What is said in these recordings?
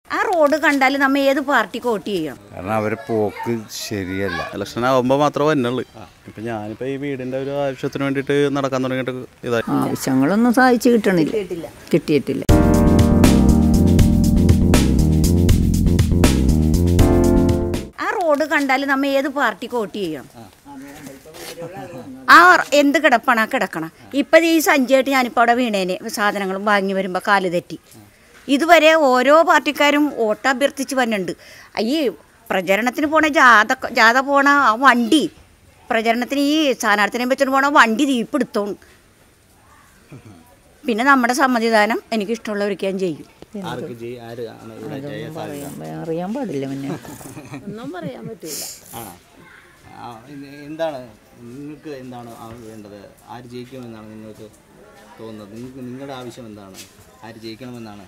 ആ റോഡ് കണ്ടാൽ നമ്മൾ ഏത് പാർട്ടിക്ക് വോട്ട് ചെയ്യണം കാരണം അവരെ പോക്ക് ശരിയല്ല ഇലക്ഷൻ ആകുമ്പോൾ മാത്രമേ വന്നുള്ളൂ ഇപ്പം ഞാനിപ്പോൾ ഈ വീടിൻ്റെ ഒരു ആവശ്യത്തിന് വേണ്ടിയിട്ട് നടക്കാൻ തുടങ്ങിയിട്ട് ഇതായി ആവശ്യങ്ങളൊന്നും സാധിച്ചു കിട്ടണില്ല കിട്ടിയിട്ടില്ല ആ റോഡ് കണ്ടാൽ നമ്മൾ ഏത് പാർട്ടിക്ക് വോട്ട് ചെയ്യണം ആ എന്ത് കിടപ്പണ കിടക്കണം ഇപ്പം ഈ സഞ്ചായിട്ട് ഞാനിപ്പോൾ അവിടെ വീണേന് സാധനങ്ങളും വാങ്ങി വരുമ്പോൾ കാല് തെറ്റി ഇതുവരെ ഓരോ പാർട്ടിക്കാരും വോട്ട് അഭ്യർത്ഥിച്ച് വന്നിട്ടുണ്ട് ഈ പ്രചരണത്തിന് പോണ ജാഥ ജാഥ പോണ ആ വണ്ടി പ്രചരണത്തിന് ഈ സ്ഥാനാർത്ഥിനെ വെച്ചിട്ട് പോണ വണ്ടി തീപിടുത്തോണ് പിന്നെ നമ്മുടെ സമ്മതിദാനം എനിക്ക് ഇഷ്ടമുള്ളവർക്ക് ഞാൻ ചെയ്യും ആർക്ക് ജയി ആര് ആണ് ഇവിടെ ജയ സാധ്യത അറിയാൻ പാടില്ല പിന്നെ ആണോ ആ, ഇത് എന്താണ് നിങ്ങൾക്ക് എന്താണ് ആ വേണ്ടത് ആര് ജയിക്കുമെന്നാണ് നിങ്ങൾക്ക് തോന്നുന്നത് നിങ്ങൾക്ക് നിങ്ങളുടെ ആവശ്യം എന്താണ് ആര് ജയിക്കണമെന്നാണ്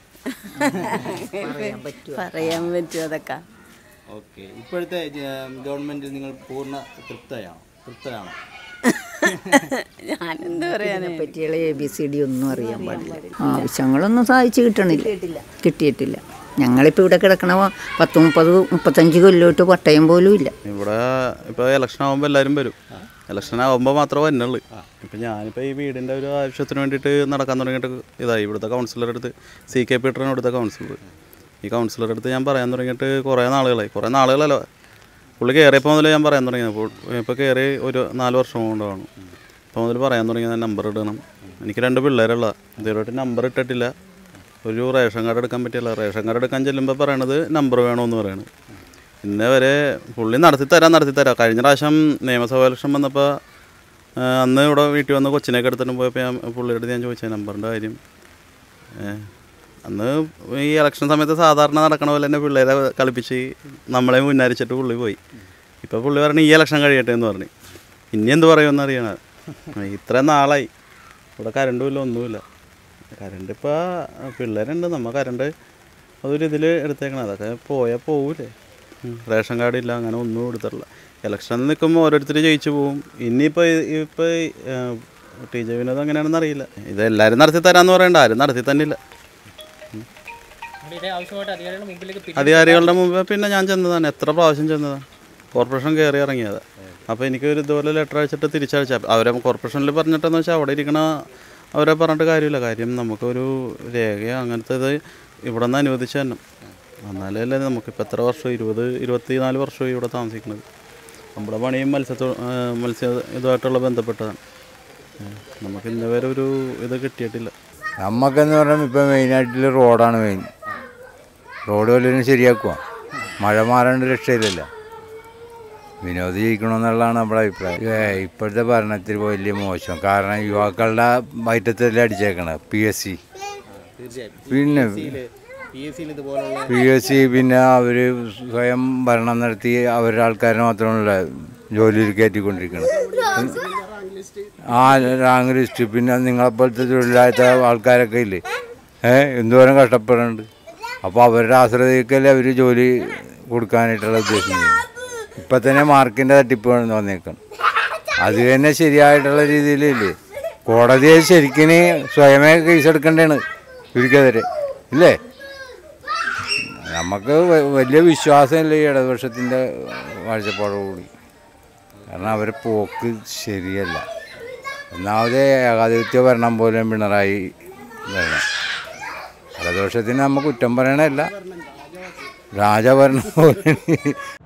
പറയാൻ പറ്റുമോ അതൊക്കെ ഓക്കെ ഇപ്പോഴത്തെ ഗവൺമെൻറ് നിങ്ങൾ പൂർണ്ണ തൃപ്തയാണോ തൃപ്തരാണോ ഞാനെന്ത് പറയാനാ പറ്റിയുള്ള എ ബി സി ഡി ഒന്നും അറിയാൻ പാടില്ല ആവശ്യങ്ങളൊന്നും സാധിച്ചു കിട്ടണില്ല കിട്ടിയിട്ടില്ല ഞങ്ങളിപ്പോൾ ഇവിടെ കിടക്കണ പത്ത് മുപ്പത് മുപ്പത്തഞ്ച് കൊല്ലോട്ട് പട്ടയം പോലും ഇല്ല ഇവിടെ ഇപ്പോൾ ഇലക്ഷൻ ആകുമ്പോൾ എല്ലാവരും വരും ഇലക്ഷൻ ആകുമ്പോൾ മാത്രമേ വന്നുള്ളൂ ഇപ്പം ഞാനിപ്പോൾ ഈ വീടിൻ്റെ ഒരു ആവശ്യത്തിന് വേണ്ടിയിട്ട് നടക്കാൻ തുടങ്ങിയിട്ട് ഇതായി ഇവിടുത്തെ കൗൺസിലറുടെ അടുത്ത് സി കെ പീറ്ററാണ് ഇവിടുത്തെ കൗൺസിലർ ഈ കൗൺസിലറുടെ അടുത്ത് ഞാൻ പറയാൻ തുടങ്ങിയിട്ട് കുറേ നാളുകളായി കുറേ നാളുകളല്ല പുള്ളി കയറിയപ്പോൾ മുതൽ ഞാൻ പറയാൻ തുടങ്ങിയത് അപ്പോൾ ഇപ്പോൾ കയറി ഒരു നാല് വർഷം കൊണ്ടാണ് അപ്പോൾ മുതൽ പറയാൻ തുടങ്ങിയത് നമ്പർ ഇടണം എനിക്ക് രണ്ട് പിള്ളേരുള്ള ഇതുവരെയായിട്ട് നമ്പർ ഇട്ടിട്ടില്ല ഒരു റേഷൻ കാർഡ് എടുക്കാൻ പറ്റില്ല റേഷൻ കാർഡ് എടുക്കാൻ ചെല്ലുമ്പോൾ പറയണത് നമ്പർ വേണമെന്ന് പറയണത് ഇന്നേ വരെ പുള്ളി നടത്തി തരാം നടത്തി തരാം കഴിഞ്ഞ പ്രാവശ്യം നിയമസഭാ ഇലക്ഷൻ വന്നപ്പോൾ ആ, അന്ന് ഇവിടെ വീട്ടിൽ വന്ന് കൊച്ചിനെയൊക്കെ എടുത്തിട്ട് പോയപ്പോൾ ഞാൻ പുള്ളിയുടെ അടുത്ത് ഞാൻ ചോദിച്ചത് നമ്പറിൻ്റെ കാര്യം ഏ, അന്ന് ഈ ഇലക്ഷൻ സമയത്ത് സാധാരണ നടക്കണ പോലെ തന്നെ പിള്ളേരെ കളിപ്പിച്ച് നമ്മളെ മുന്നരിച്ചിട്ട് പുള്ളി പോയി ഇപ്പോൾ പുള്ളി പറഞ്ഞു ഈ ഇലക്ഷൻ കഴിയട്ടെ എന്ന് പറഞ്ഞു ഇനി എന്ത് പറയുമെന്ന് അറിയണം ഇത്രയും നാളായി ഇവിടെ കരണ്ടും ഇല്ല ഒന്നുമില്ല കരണ്ട് ഇപ്പോൾ പിള്ളേരുണ്ട് നമ്മ കരണ്ട് അതൊരു ഇതിൽ എടുത്തേക്കണം അതൊക്കെ പോയാൽ പോകൂലേ ഉം. റേഷൻ കാർഡ് ഇല്ല അങ്ങനെ ഒന്നും എടുത്തിട്ടില്ല ഇലക്ഷനിൽ നിൽക്കുമ്പോൾ ഓരോരുത്തർ ജയിച്ചു പോവും ഇനിയിപ്പോൾ ഇപ്പോൾ ടി ജെ വിനോദ് അങ്ങനെയാണെന്ന് അറിയില്ല ഇത് എല്ലാവരും നടത്തി തരാമെന്ന് പറയണ്ട ആരും നടത്തി തന്നില്ല അധികാരികളുടെ മുമ്പ് പിന്നെ ഞാൻ ചെന്നതാണ് എത്ര പ്രാവശ്യം ചെന്നതാണ് കോർപ്പറേഷൻ കയറി ഇറങ്ങിയത് അപ്പോൾ എനിക്ക് ഒരു ഇതുപോലെ ലെറ്റർ അയച്ചിട്ട് തിരിച്ചയച്ച അവരെ കോർപ്പറേഷനിൽ പറഞ്ഞിട്ടെന്ന് വെച്ചാൽ അവിടെ ഇരിക്കണ അവരെ പറഞ്ഞിട്ട് കാര്യമില്ല കാര്യം നമുക്കൊരു രേഖയോ അങ്ങനത്തെ ഇത് ഇവിടെ നിന്ന് അനുവദിച്ച് തന്നെ എന്നാലേ അല്ലേ നമുക്കിപ്പോൾ എത്ര വർഷം ഇരുപത് ഇരുപത്തി നാല് വർഷമായി ഇവിടെ താമസിക്കുന്നത് നമ്മുടെ പണിയും മത്സ്യത്തോ ആ, മത്സ്യ ഇതുമായിട്ടുള്ള ബന്ധപ്പെട്ടതാണ് ഉം. നമുക്ക് ഇന്ന് വരെ ഒരു ഇത് കിട്ടിയിട്ടില്ല നമുക്കെന്ന് പറയുമ്പോൾ ഇപ്പം മെയിനായിട്ടുള്ള റോഡാണ് മെയിൻ റോഡ് വല്ലതും ശരിയാക്കുക മഴ മാറാണ്ട് രക്ഷയില്ലല്ലോ വിനോദ് ജയിക്കണമെന്നുള്ളതാണ് നമ്മുടെ അഭിപ്രായം ഏ, ഇപ്പോഴത്തെ ഭരണത്തിൽ വലിയ മോശം കാരണം യുവാക്കളുടെ വയറ്റത്തിൽ അടിച്ചേക്കണത് പി എസ് സി തീർച്ചയായും പിന്നെ പി എസ് സിയിൽ ഇതുപോലുള്ള പി എസ് സി പിന്നെ അവർ സ്വയം ഭരണം നടത്തി അവരുടെ ആൾക്കാരെ മാത്രമല്ല ജോലിയിൽ കയറ്റിക്കൊണ്ടിരിക്കുന്നത് ആ റാങ്ക് ലിസ്റ്റ് പിന്നെ നിങ്ങളെപ്പോലത്തെ തൊഴിലാളിത്ത ആൾക്കാരൊക്കെ ഇല്ലേ ഏ എന്തോരം കഷ്ടപ്പെടുന്നുണ്ട് അപ്പോൾ അവരുടെ ആശ്രയത്തിക്കല്ലേ അവർ ജോലി കൊടുക്കാനായിട്ടുള്ള ഉദ്ദേശം ചെയ്യുന്നത് ഇപ്പം തന്നെ മാർക്കിൻ്റെ തട്ടിപ്പ് വന്നേക്കണം അത് തന്നെ ശരിയായിട്ടുള്ള രീതിയിലില്ലേ കോടതിയെ ശരിക്കും സ്വയമേ കേസെടുക്കേണ്ടതാണ് ഇവർക്കെതിരെ ഇല്ലേ നമുക്ക് വ- വലിയ വിശ്വാസമില്ല ഈ ഇടതുപക്ഷത്തിൻ്റെ കാഴ്ചപ്പാടോടുകൂടി കാരണം അവരെ പോക്ക് ശരിയല്ല ഒന്നാമത് ഏകാധിപത്യ ഭരണം പോലെ പിണറായി ഭരണം ഇടതുപക്ഷത്തിന് നമുക്ക് കുറ്റം പറയണല്ല രാജഭരണം പോലെ